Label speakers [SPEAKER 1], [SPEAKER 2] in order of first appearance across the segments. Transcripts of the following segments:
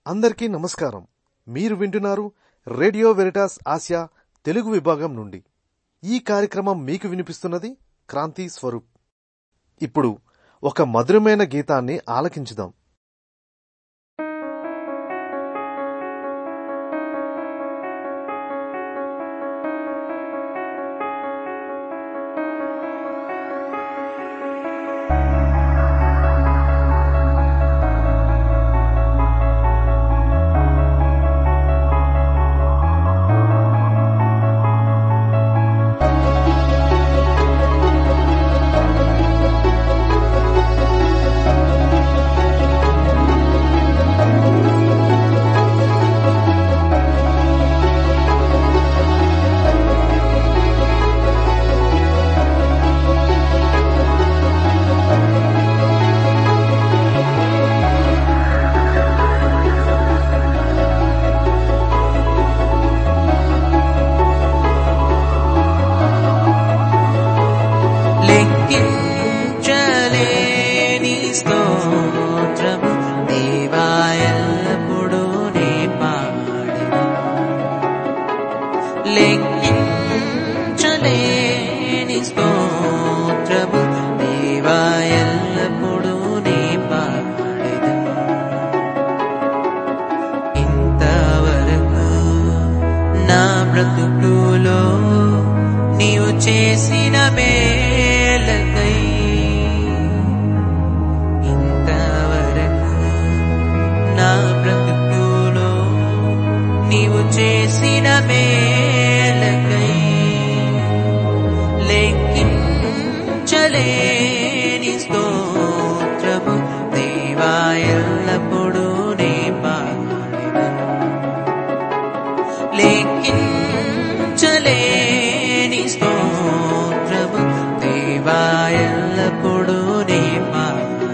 [SPEAKER 1] అందరికీ నమస్కారం మీరు వింటున్నారు రేడియో వెరిటాస్ ఆసియా తెలుగు విభాగం నుండి ఈ కార్యక్రమం మీకు వినిపిస్తున్నది క్రాంతి స్వరూప్ ఇప్పుడు ఒక మధురమైన గీతాన్ని ఆలకించుదాం
[SPEAKER 2] లెక్కించలేని స్తోత్రము దేవా ఎల్లప్పుడూ నే పాడెను. లెక్కించలేని స్తోత్రము దేవా ఎల్లప్పుడూ నే పాడెను. ఇంతవరకు నా బ్రతుకులో నీవు చేసిన మేలకై ఇంతవరకు నా బ్రతుకులో నీవు చేసిన మేలకై లెక్కించలేని స్తోత్రము దేవా ఎల్లప్పుడూ నే పాడెను. లెక్కించలేని స్తోత్రము దేవా ఎల్లప్పుడూ నే పాడెను.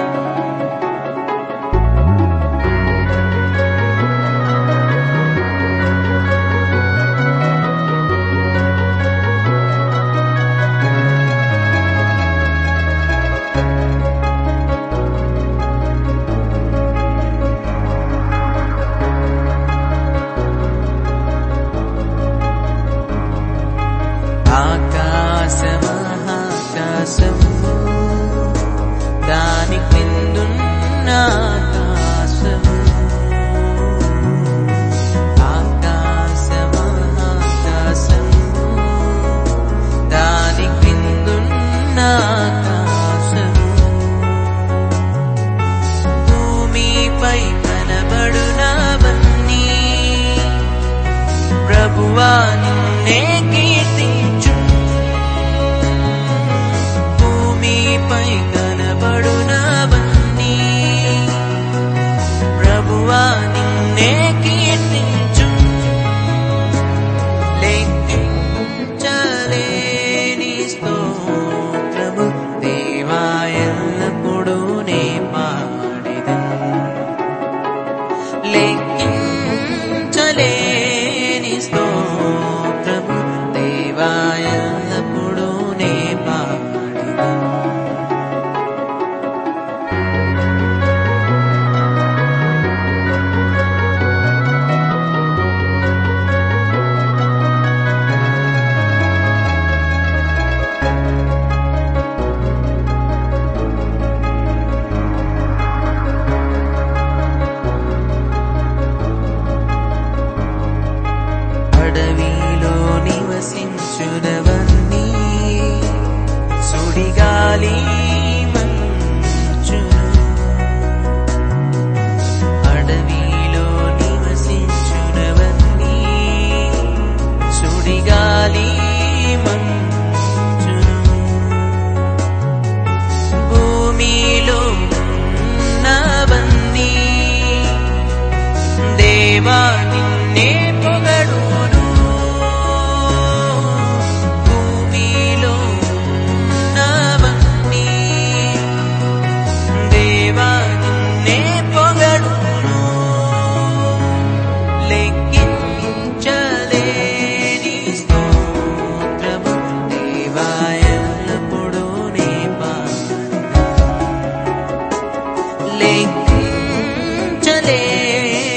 [SPEAKER 2] ఆకాశమహాకాశము దాని క్రిందున్న ఆకాశము ఆకాశమహాకాశము దాని క్రిందున్న ఆకాశము భూమిపై కనబడునవన్నీ ప్రభువా నిన్నే కీర్తించు భూమిపై కనబడునవన్నీ ప్రభువా నిన్నే కీర్తించు లెక్కించలేని స్తోత్రము దేవా ఎల్లప్పుడూ నే పాడెదను లెక్కించలేని స్తోత్రము దేవా ఎల్లప్పుడూ నే పాడెదను అడవిలో నివసించునవన్నీ సుడిగాలి మంచును అడవిలో నివసించునవన్నీ సుడిగాలి మంచును భూమిలో ఉన్నవన్నీ దేవా నిన్నే పొగడును భూమిలో ఉన్నవన్నీ దేవా నిన్నే పొగడును లెక్కించలేని స్తోత్రము దేవా ఎల్లప్పుడూ నే పాడెను. లెక్కించలేని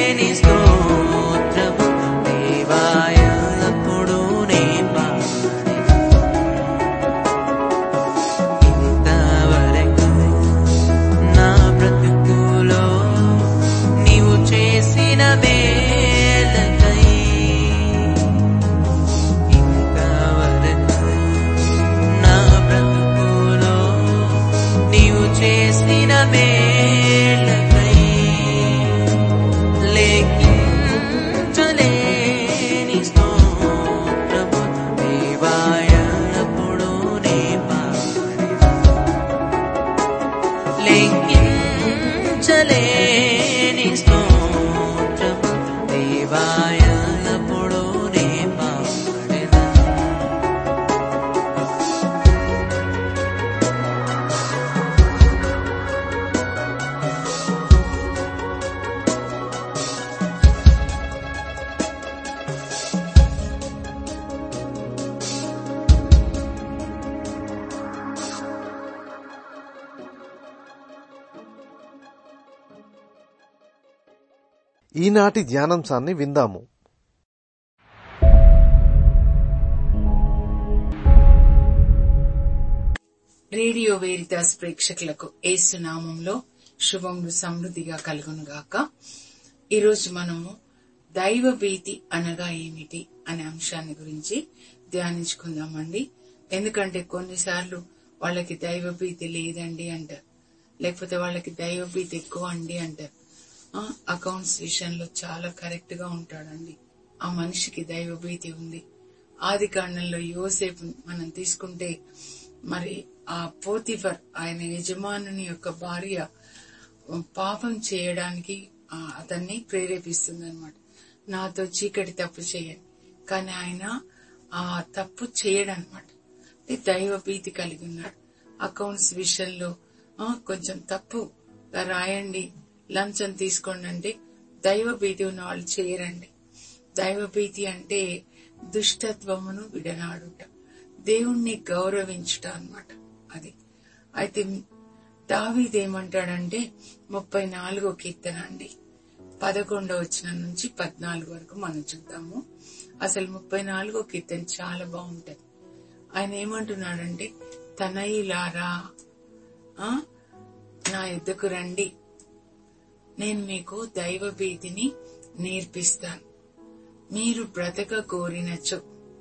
[SPEAKER 1] ఈనాటి ధ్యానాంశాన్ని విందాము
[SPEAKER 3] రేడియో వేరితాస్ ప్రేక్షకులకు ఏసు నామంలో శుభములు సమృద్ధిగా కలుగునుగాక ఈరోజు మనము దైవ భీతి అనగా ఏమిటి అనే అంశాన్ని గురించి ధ్యానించుకుందామండి ఎందుకంటే కొన్నిసార్లు వాళ్ళకి దైవ భీతి లేదండి అంటారు లేకపోతే వాళ్ళకి దైవ భీతి ఎక్కువ అండి అంటారు ఆ, అకౌంట్స్ విషయంలో చాలా కరెక్ట్ గా ఉంటాడండి ఆ మనిషికి దైవ భీతి ఉంది ఆది కాండంలో యోసేపు మనం తీసుకుంటే మరి ఆ పోతిఫర్ ఆయన యజమానుని యొక్క భార్య పాపం చేయడానికి ఆ, అతన్ని ప్రేరేపిస్తుంది అనమాట నాతో చీకటి తప్పు చేయండి కానీ ఆయన ఆ తప్పు చేయడనమాట దైవ భీతి కలిగి ఉన్నాడు అకౌంట్స్ విషయంలో ఆ, కొంచెం తప్పుగా రాయండి లంచం తీసుకోండి అంటే దైవ భీతి ఉన్న వాళ్ళు చేయరండి దైవ భీతి అంటే దుష్టత్వమును విడనాడుట దేవుణ్ణి గౌరవించుట అన్నమాట అది అయితే దావీద్ ఏమంటాడంటే ముప్పై నాలుగో కీర్తన అండి పదకొండో వచ్చిన నుంచి పద్నాలుగు వరకు మనం చూద్దాము అసలు ముప్పై నాలుగో కీర్తన చాలా బాగుంటది ఆయన ఏమంటున్నాడంటే తనయులారా ఆ, నా ఎద్దుకు రండి నేను మీకు దైవ భీతిని నేర్పిస్తాను మీరు బ్రతక కోరినచో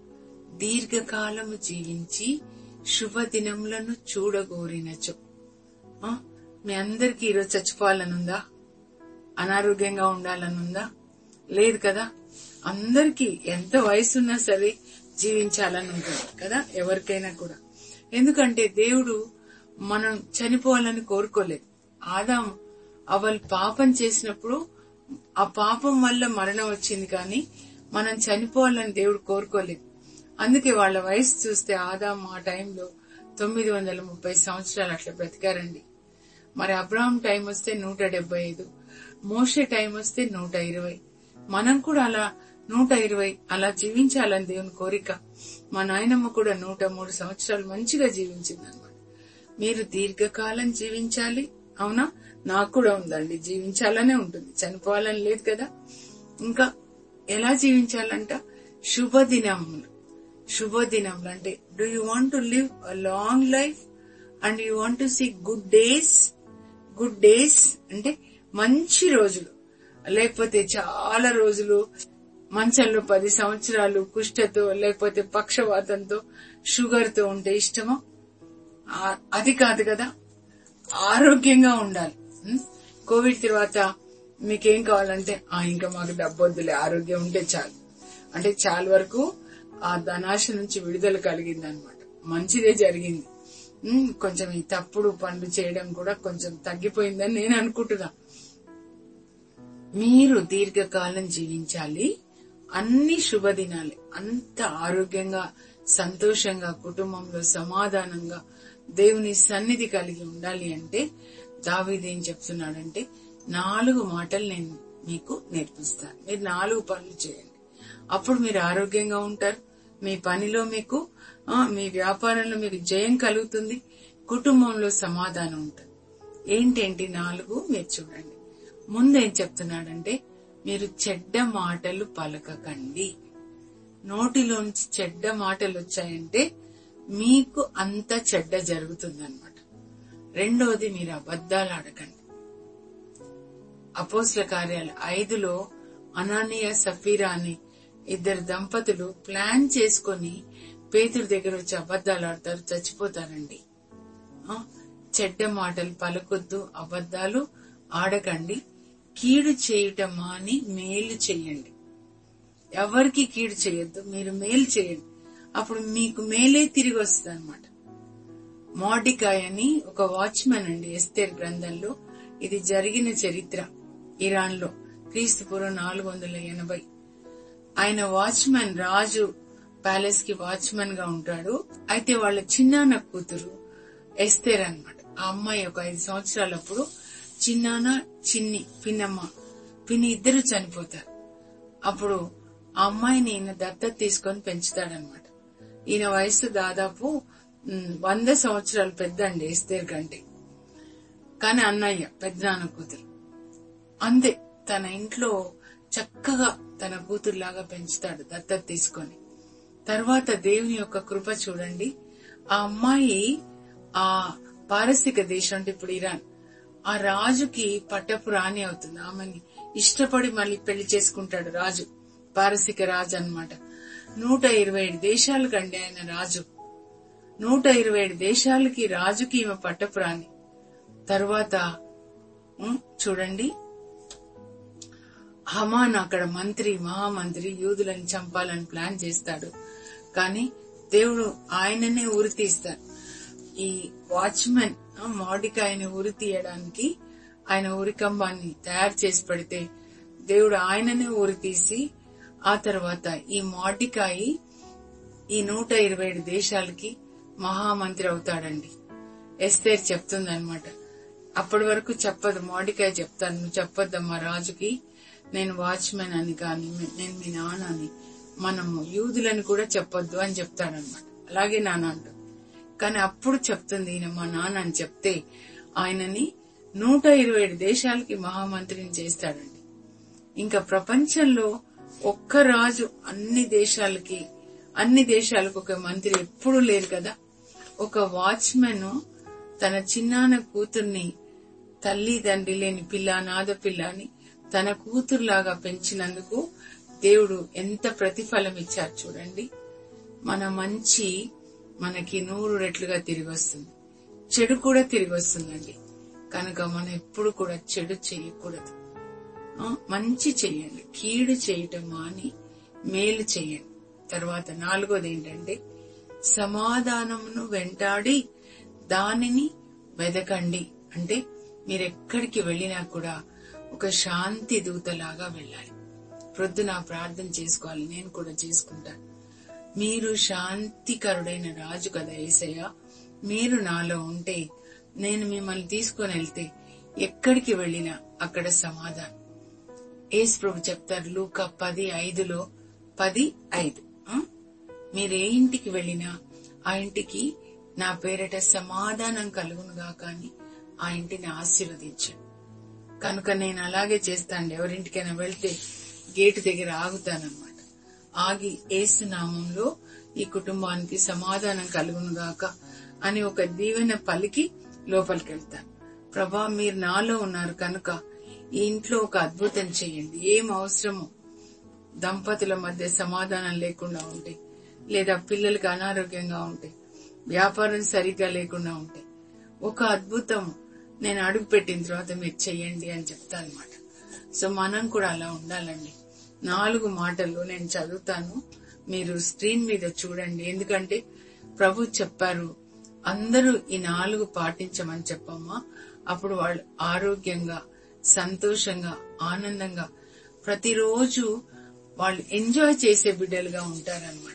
[SPEAKER 3] దీర్ఘకాలము జీవించి శుభదినములను చూడగోరినచో ఆ, మీ అందరికీ ఈరోజు చచ్చిపోవాలనుందా అనారోగ్యంగా ఉండాలనుందా లేదు కదా అందరికీ ఎంత వయసున్నా సరే జీవించాలని ఉంటుంది కదా ఎవరికైనా కూడా ఎందుకంటే దేవుడు మనం చనిపోవాలని కోరుకోలేదు ఆదాం అవల్ పాపం చేసినప్పుడు ఆ పాపం వల్ల మరణం వచ్చింది కానీ మనం చనిపోవాలని దేవుడు కోరుకోలేదు అందుకే వాళ్ళ వయసు చూస్తే ఆదాం ఆ టైంలో తొమ్మిది వందల ముప్పై సంవత్సరాలు అట్లా బ్రతికారండి మరి అబ్రాహం టైం వస్తే నూట డెబ్బై ఐదు మోషే టైం వస్తే నూట ఇరవై మనం కూడా అలా నూట ఇరవై అలా జీవించాలని దేవుని కోరిక మా నాయనమ్మ కూడా నూట మూడు సంవత్సరాలు మంచిగా జీవించింది అనమాట మీరు దీర్ఘకాలం జీవించాలి అవునా నాకు కూడా ఉందండి జీవించాలనే ఉంటుంది చనిపోవాలని లేదు కదా ఇంకా ఎలా జీవించాలంట శుభదినములు శుభదినములు అంటే do you want to live a long life and you want to see good days good days అంటే మంచి రోజులు లేకపోతే చాలా రోజులు మంచంలో పది సంవత్సరాలు కుష్ఠతో లేకపోతే పక్షవాతంతో షుగర్ తో ఉంటే ఇష్టమా ఆ- అది కాదు కదా ఆరోగ్యంగా ఉండాలి ఉం? కోవిడ్ తర్వాత మీకేం కావాలంటే ఆ ఇంకా మాకు డబ్బొద్దులే ఆరోగ్యం ఉంటే చాలు అంటే చాలా వరకు ఆ ధనాశ నుంచి విడుదల కలిగింది అనమాట మంచిదే జరిగింది ఉం, కొంచెం ఈ తప్పుడు పనులు చేయడం కూడా కొంచెం తగ్గిపోయిందని నేను అనుకుంటున్నా మీరు దీర్ఘకాలం జీవించాలి అన్ని శుభదినాలే అంత ఆరోగ్యంగా సంతోషంగా కుటుంబంలో సమాధానంగా దేవుని సన్నిధి కలిగి ఉండాలి అంటే దావీదేం చెప్తున్నాడంటే నాలుగు మాటలు నేను మీకు నేర్పిస్తాను మీరు నాలుగు పనులు చేయండి అప్పుడు మీరు ఆరోగ్యంగా ఉంటారు మీ పనిలో మీకు ఆ, మీ వ్యాపారంలో మీకు జయం కలుగుతుంది కుటుంబంలో సమాధానం ఉంటుంది ఏంటేంటి నాలుగు మీరు చూడండి ముందేం చెప్తున్నాడంటే మీరు చెడ్డ మాటలు పలకకండి నోటిలోంచి చెడ్డ మాటలు వచ్చాయంటే మీకు అంత చెడ్డ జరుగుతుందన్నమాట రెండోది మీరు అబద్ధాలు ఆడకండి అపోస్ల కార్యాలు ఐదులో అనానియ సఫీరా అని ఇద్దరు దంపతులు ప్లాన్ చేసుకొని పేతుడి దగ్గర వచ్చి అబద్ధాలు ఆడతారు చచ్చిపోతారండి ఆ, చెడ్డ మాటలు పలకొద్దు అబద్ధాలు ఆడకండి కీడు చేయుట మాని మేలు చెయ్యండి ఎవరికి కీడు చేయొద్దు మీరు మేలు చేయండి అప్పుడు మీకు మేలే తిరిగి వస్తుంది అనమాట మోడికాయ్ అని ఒక వాచ్మెన్ అండి ఎస్తేర్ గ్రంథంలో ఇది జరిగిన చరిత్ర ఇరాన్ లో క్రీస్తు పూర్వం నాలుగు వందల ఎనభై ఆయన వాచ్మెన్ రాజు ప్యాలెస్ కి వాచ్మెన్ గా ఉంటాడు అయితే వాళ్ళ చిన్నాన్న కూతురు ఎస్తేర్ అన్నమాట ఆ అమ్మాయి ఒక ఐదు సంవత్సరాలప్పుడు చిన్నాన్న చిన్ని పిన్నమ్మ పిన్ని ఇద్దరు చనిపోతారు అప్పుడు ఆ అమ్మాయిని ఈయన దత్తత తీసుకొని పెంచుతాడనమాట ఈయన వయసు దాదాపు ఉమ్, వంద సంవత్సరాలు పెద్ద అండి ఎస్తేర్ కంటే కానీ అన్నయ్య పెద్దనాన్న కూతురు అంతే తన ఇంట్లో చక్కగా తన కూతురులాగా పెంచుతాడు దత్తత తీసుకొని తర్వాత దేవుని యొక్క కృప చూడండి ఆ అమ్మాయి ఆ పారసిక దేశం అంటే ఇప్పుడు ఇరాన్ ఆ రాజుకి పట్టపు రాణి అవుతుంది ఆమెని ఇష్టపడి మళ్ళీ పెళ్లి చేసుకుంటాడు రాజు పారసిక రాజు అన్నమాట నూట ఇరవై ఏడు దేశాలకు అండి ఆయన రాజు నూట ఇరవై ఏడు దేశాలకి రాజుకి ఈమె పట్టపు రాణి తర్వాత ఉం, చూడండి హమాన్ అక్కడ మంత్రి మహామంత్రి యూదులను చంపాలని ప్లాన్ చేస్తాడు కానీ దేవుడు ఆయననే ఉరి తీస్తాడు ఈ వాచ్మెన్ మాడికాయని ఉరి తీయడానికి ఆయన ఉరికంబాన్ని తయారు చేసి పెడితే దేవుడు ఆయననే ఉరి తీసి ఆ తర్వాత ఈ మాడికాయి ఈ నూట ఇరవై ఏడు దేశాలకి మహామంత్రి అవుతాడండి ఎస్తేర్ చెప్తుంది అనమాట అప్పటి వరకు చెప్పదు మోడికాయ చెప్తాను నువ్వు చెప్పొద్దమ్మా రాజుకి నేను వాచ్మెన్ అని కానీ నేను మీ నాన్న అని మనము యూదులని కూడా చెప్పొద్దు అని చెప్తాడనమాట అలాగే నాన్న అంటుంది కానీ అప్పుడు చెప్తుంది ఈయన మా నాన్న అని చెప్తే ఆయనని నూట ఇరవై ఏడు దేశాలకి మహామంత్రిని చేస్తాడండి ఇంకా ప్రపంచంలో ఒక్క రాజు అన్ని దేశాలకి అన్ని దేశాలకు ఒక మంత్రి ఎప్పుడూ లేరు కదా ఒక వాచ్మెన్ తన చిన్నాన్న కూతుర్ని తల్లి తండ్రి లేని పిల్ల నాద పిల్ల అని తన కూతురులాగా పెంచినందుకు దేవుడు ఎంత ప్రతిఫలం ఇచ్చారు చూడండి మన మంచి మనకి నూరు రెట్లుగా తిరిగి వస్తుంది చెడు కూడా తిరిగి వస్తుందండి కనుక మనం ఎప్పుడు కూడా చెడు చేయకూడదు ఆ, మంచి చెయ్యండి కీడు చేయటం మాని మేలు చెయ్యండి తర్వాత నాలుగోది ఏంటంటే సమాధానమును వెంటాడి దానిని వెదకండి అంటే మీరు ఎక్కడికి వెళ్ళినా కూడా ఒక శాంతి దూతలాగా వెళ్ళాలి ప్రొద్దున ప్రార్థన చేసుకోవాలి నేను కూడా చేసుకుంటాను మీరు శాంతికరుడైన రాజు కదా ఏసయ్య మీరు నాలో ఉంటే నేను మిమ్మల్ని తీసుకొని వెళ్తే ఎక్కడికి వెళ్ళినా అక్కడ సమాధానం యేసు ప్రభు చెప్తారు లూకా పది ఐదులో పది ఐదు ఆ? మీరు ఏ ఇంటికి వెళ్ళినా ఆ ఇంటికి నా పేరట సమాధానం కలుగునుగా కానీ ఆ ఇంటిని ఆశీర్వదించండి కనుక నేను అలాగే చేస్తాను ఎవరింటికైనా వెళ్తే గేటు దగ్గర ఆగుతానన్నమాట ఆగి ఏసు నామంలో ఈ కుటుంబానికి సమాధానం కలుగునుగాక అని ఒక దీవెన పలికి లోపలికి వెళ్తాను ప్రభా మీరు నాలో ఉన్నారు కనుక ఈ ఇంట్లో ఒక అద్భుతం చేయండి ఏం అవసరమో దంపతుల మధ్య సమాధానం లేకుండా ఉంటే లేదా పిల్లలకి అనారోగ్యంగా ఉంటే వ్యాపారం సరిగ్గా లేకుండా ఉంటే ఒక అద్భుతం నేను అడుగు పెట్టిన తర్వాత మీరు చెయ్యండి అని చెప్తా అనమాట సో మనం కూడా అలా ఉండాలండి నాలుగు మాటలు నేను చదువుతాను మీరు స్క్రీన్ మీద చూడండి ఎందుకంటే ప్రభు చెప్పారు అందరూ ఈ నాలుగు పాటించమని చెప్పమ్మా అప్పుడు వాళ్ళు ఆరోగ్యంగా సంతోషంగా ఆనందంగా ప్రతిరోజు వాళ్ళు ఎంజాయ్ చేసే బిడ్డలుగా ఉంటారనమాట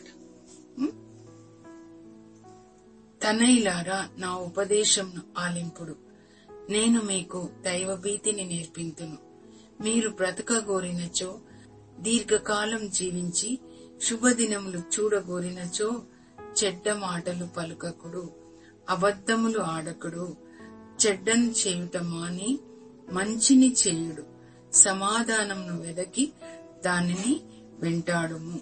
[SPEAKER 3] తనైలారా నా ఉపదేశంను ఆలింపుడు నేను మీకు దైవభీతిని నేర్పింతును మీరు బ్రతకగోరినచో దీర్ఘకాలం జీవించి శుభదినములు చూడగోరినచో చెడ్డ మాటలు పలుకకుడు అబద్ధములు ఆడకుడు చెడ్డను చేయుట మాని మంచిని చేయుడు సమాధానంను వెదకి దానిని వెంటాడుము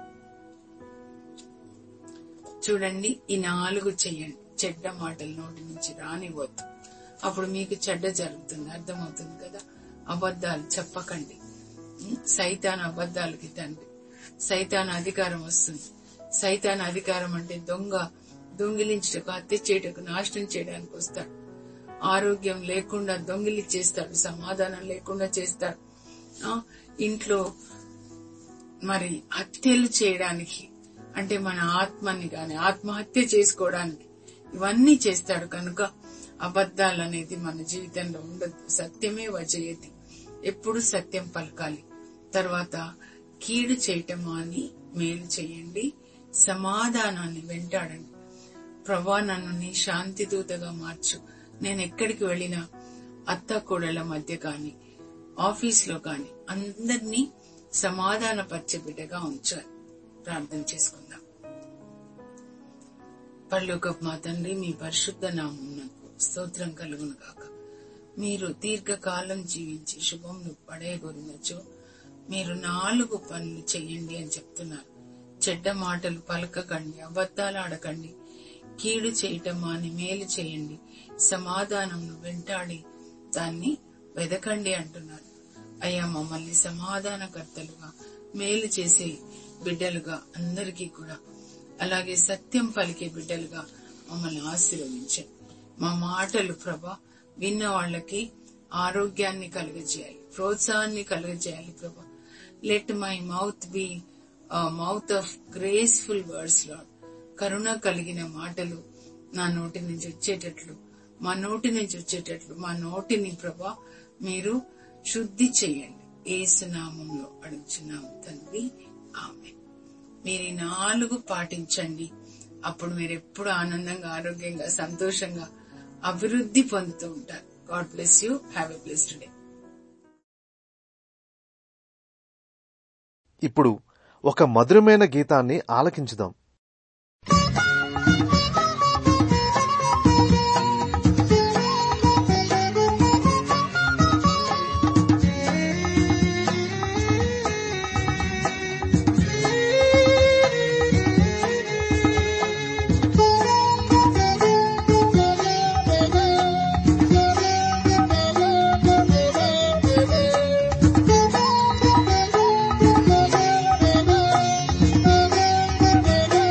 [SPEAKER 3] చూడండి ఈ నాలుగు చెయ్యండి చెడ్డ మాటల నోటి నుంచి రానివ్వద్దు అప్పుడు మీకు చెడ్డ జరుగుతుంది అర్థమవుతుంది కదా అబద్ధాలు చెప్పకండి ఉం? సైతాన్ అబద్ధాలకి తండ్రి సైతాన్ అధికారం వస్తుంది సైతాన్ అధికారం అంటే దొంగ దొంగిలించటకు హత్య చేయటకు నాశనం చేయడానికి వస్తాడు ఆరోగ్యం లేకుండా దొంగిలిచ్చేస్తాడు సమాధానం లేకుండా చేస్తాడు ఆ, ఇంట్లో మరి హత్యలు చేయడానికి అంటే మన ఆత్మని గాని ఆత్మహత్య చేసుకోవడానికి ఇవన్నీ చేస్తాడు కనుక అబద్ధాలు అనేది మన జీవితంలో ఉండదు సత్యమే వజయతి ఎప్పుడు సత్యం పలకాలి తర్వాత కీడు చేయటం అని మేలు చేయండి సమాధానాన్ని వెంటాడండి ప్రభా నన్ను నీ శాంతి దూతగా మార్చు నేను ఎక్కడికి వెళ్ళినా అత్త కోడల మధ్య కాని ఆఫీస్ లో కాని అందరినీ సమాధాన పరిచే బిడ్డగా ఉంచాలి ప్రార్థన చేసుకుందాం పరలోకపు మా తండ్రి మీ పరిశుద్ధ నామమునకు స్తోత్రం కలుగును గాక మీరు దీర్ఘకాలం జీవించి శుభమును పడేయగొరినచో మీరు నాలుగు పనులు చెయ్యండి అని చెప్తున్నారు చెడ్డ మాటలు పలకకండి అబద్ధాలు ఆడకండి కీడు చేయటం మాని మేలు చేయండి సమాధానంను వెంటాడి దాన్ని వెదకండి అంటున్నారు అయ్యా మమ్మల్ని సమాధానకర్తలుగా మేలు చేసే బిడ్డలుగా అందరికీ కూడా అలాగే సత్యం పలికే బిడ్డలుగా మమ్మల్ని ఆశీర్వదించండి మా మాటలు ప్రభా విన్న వాళ్ళకి ఆరోగ్యాన్ని కలుగజేయాలి ప్రోత్సాహాన్ని కలుగజేయాలి ప్రభా let my mouth be mouth of graceful words Lord కరుణ కలిగిన మాటలు నా నోటి నుంచి వచ్చేటట్లు మా నోటి నుంచి వచ్చేటట్లు మా నోటిని ప్రభా మీరు శుద్ధి చేయండి ఏసునామంలో అడుగుచున్నాము తండ్రి ఆమె మీరు ఈ నాలుగు పాటించండి అప్పుడు మీరు ఎప్పుడు ఆనందంగా ఆరోగ్యంగా సంతోషంగా అభివృద్ధి పొందుతూ ఉంటారు God bless you have a blessed day
[SPEAKER 1] ఇప్పుడు ఒక మధురమైన గీతాన్ని ఆలకించుదాం
[SPEAKER 4] Thank you.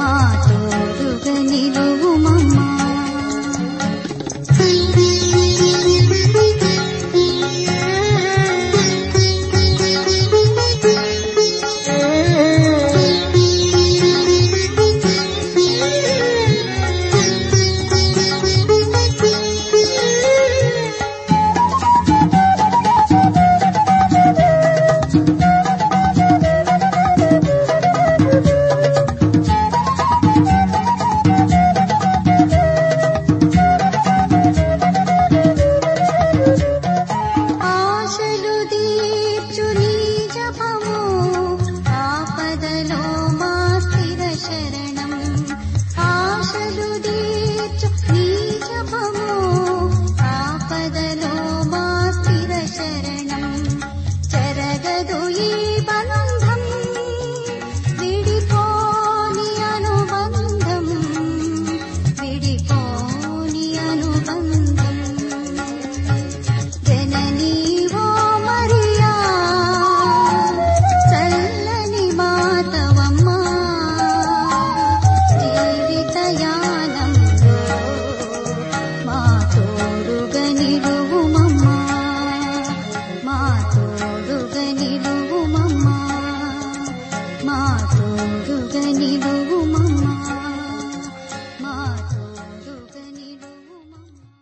[SPEAKER 4] మా తోడుగా నిలువుమమ్మా ఆశలు దీర్చు నీ జపము ఆపదలో మా స్థిర శరణం ఆశలు దీర్చు నీ జపము ఆపదలో మా స్థిర శరణం చెరగదు ఈ బంధం విడిపోని అనుబంధం విడిపోని అనుబంధం జననీ ఓ మరియా చల్లని మాతవమ్మా జీవితయానంలో మా తోడుగా నిలువుమమ్మా మా తోడుగా నిలువుమమ్మా మా తోడుగా నిలువుమమ్మా మా తోడుగా నిలువుమమ్మా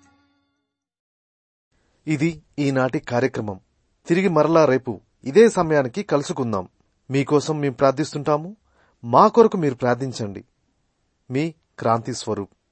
[SPEAKER 1] ఇది ఈనాటి కార్యక్రమం తిరిగి మరలా రేపు ఇదే సమయానికి కలుసుకుందాం మీకోసం మేము ప్రార్థిస్తుంటాము మా కొరకు మీరు ప్రార్థించండి మీ క్రాంతి స్వరూప్